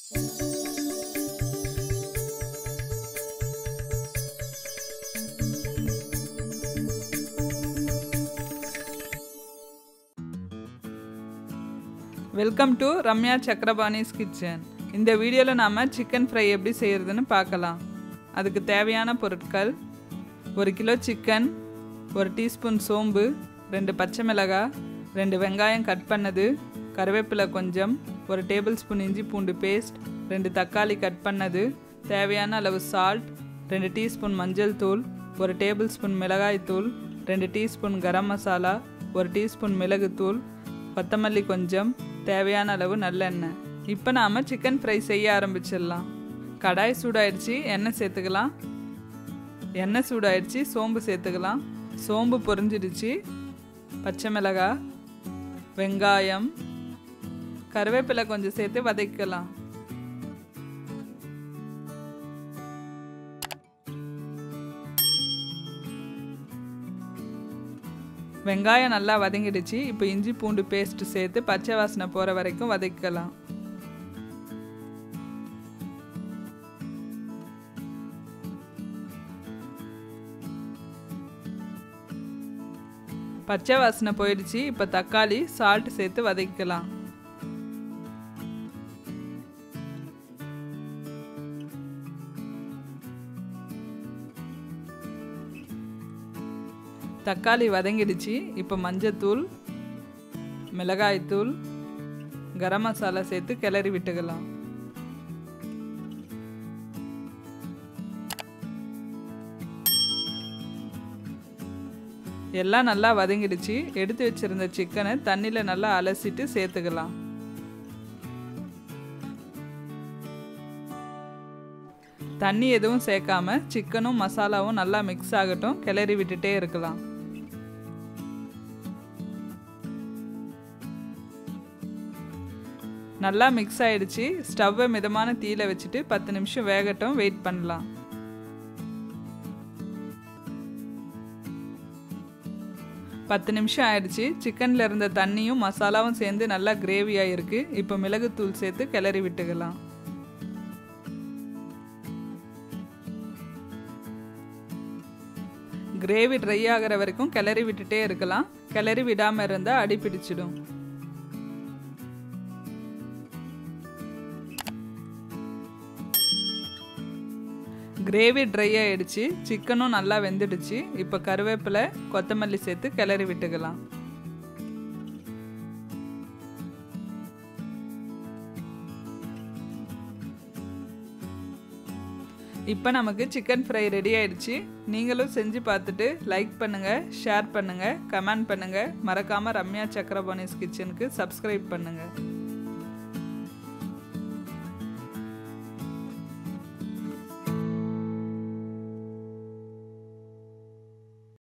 welcome to Ramya Chakrapani's kitchen இந்த வீடியோவில் நாம் சிக்கன் ஃப்ரை எப்படி செய்கிறதுன்னு பார்க்கலாம் அதுக்கு தேவையான பொருட்கள் ஒரு கிலோ சிக்கன் ஒரு டீஸ்பூன் சோம்பு ரெண்டு பச்சை மிளகாய் ரெண்டு வெங்காயம் கட் பண்ணது கருவேப்பிலை கொஞ்சம் ஒரு டேபிள் ஸ்பூன் இஞ்சி பூண்டு பேஸ்ட் ரெண்டு தக்காளி கட் பண்ணது தேவையான அளவு சால்ட் ரெண்டு டீஸ்பூன் மஞ்சள் தூள் ஒரு டேபிள் ஸ்பூன் மிளகாய் தூள் ரெண்டு டீஸ்பூன் கரம் மசாலா ஒரு டீஸ்பூன் மிளகுத்தூள் கொத்தமல்லி கொஞ்சம் தேவையான அளவு நல்லெண்ணெய் இப்போ நாம் சிக்கன் ஃப்ரை செய்ய ஆரம்பிச்சிடலாம் கடாய் சூடாயிடுச்சு எண்ணெய் சேர்த்துக்கலாம் எண்ணெய் சூடாயிடுச்சு சோம்பு சேர்த்துக்கலாம் சோம்பு பொரிஞ்சிடுச்சு பச்சை மிளகாய் வெங்காயம் கருவேப்பிலை கொஞ்சம் சேர்த்து வதக்கலாம் வெங்காயம் நல்லா வதங்கிடுச்சு இப்போ இஞ்சி பூண்டு பேஸ்ட் சேர்த்து பச்சை வாசனை போகிற வரைக்கும் வதக்கலாம் பச்சை வாசனை போயிடுச்சு இப்போ தக்காளி சால்ட் சேர்த்து வதக்கலாம் தக்காளி வதங்கிடுச்சு இப்போ மஞ்சத்தூள் மிளகாய்த்தூள் கரம் மசாலா சேர்த்து கிளறி விட்டுக்கலாம் எல்லாம் நல்லா வதங்கிடுச்சு எடுத்து வச்சிருந்த சிக்கனை தண்ணியில் நல்லா அலசிட்டு சேர்த்துக்கலாம் தண்ணி எதுவும் சேர்க்காம சிக்கனும் மசாலாவும் நல்லா மிக்ஸ் ஆகட்டும் கிளறி விட்டுட்டே இருக்கலாம் நல்லா மிக்ஸ் ஆயிடுச்சு ஸ்டவ்வை மிதமான தீயில வச்சுட்டு பத்து நிமிஷம் வேகட்டும் வெயிட் பண்ணலாம் பத்து நிமிஷம் ஆயிடுச்சு சிக்கனில் இருந்த தண்ணியும் மசாலாவும் சேர்ந்து நல்லா கிரேவியாக இருக்குது இப்போ மிளகுத்தூள் சேர்த்து கிளறி விட்டுக்கலாம் கிரேவி ட்ரை ஆகிற வரைக்கும் கிளறி விட்டுட்டே இருக்கலாம் கிளறி விடாமல் இருந்தால் அடி பிடிச்சிடும் கிரேவி ட்ரை ஆகிடுச்சு சிக்கனும் நல்லா வெந்துடுச்சு இப்போ கருவேப்பிலை கொத்தமல்லி சேர்த்து கிளறி விட்டுக்கலாம் இப்போ நமக்கு சிக்கன் ஃப்ரை ரெடி ஆயிடுச்சு நீங்களும் செஞ்சு பார்த்துட்டு லைக் பண்ணுங்கள் ஷேர் பண்ணுங்கள் கமெண்ட் பண்ணுங்கள் மறக்காமல் ரம்யா சக்கரபாணிஸ் கிச்சனுக்கு சப்ஸ்கிரைப் பண்ணுங்கள்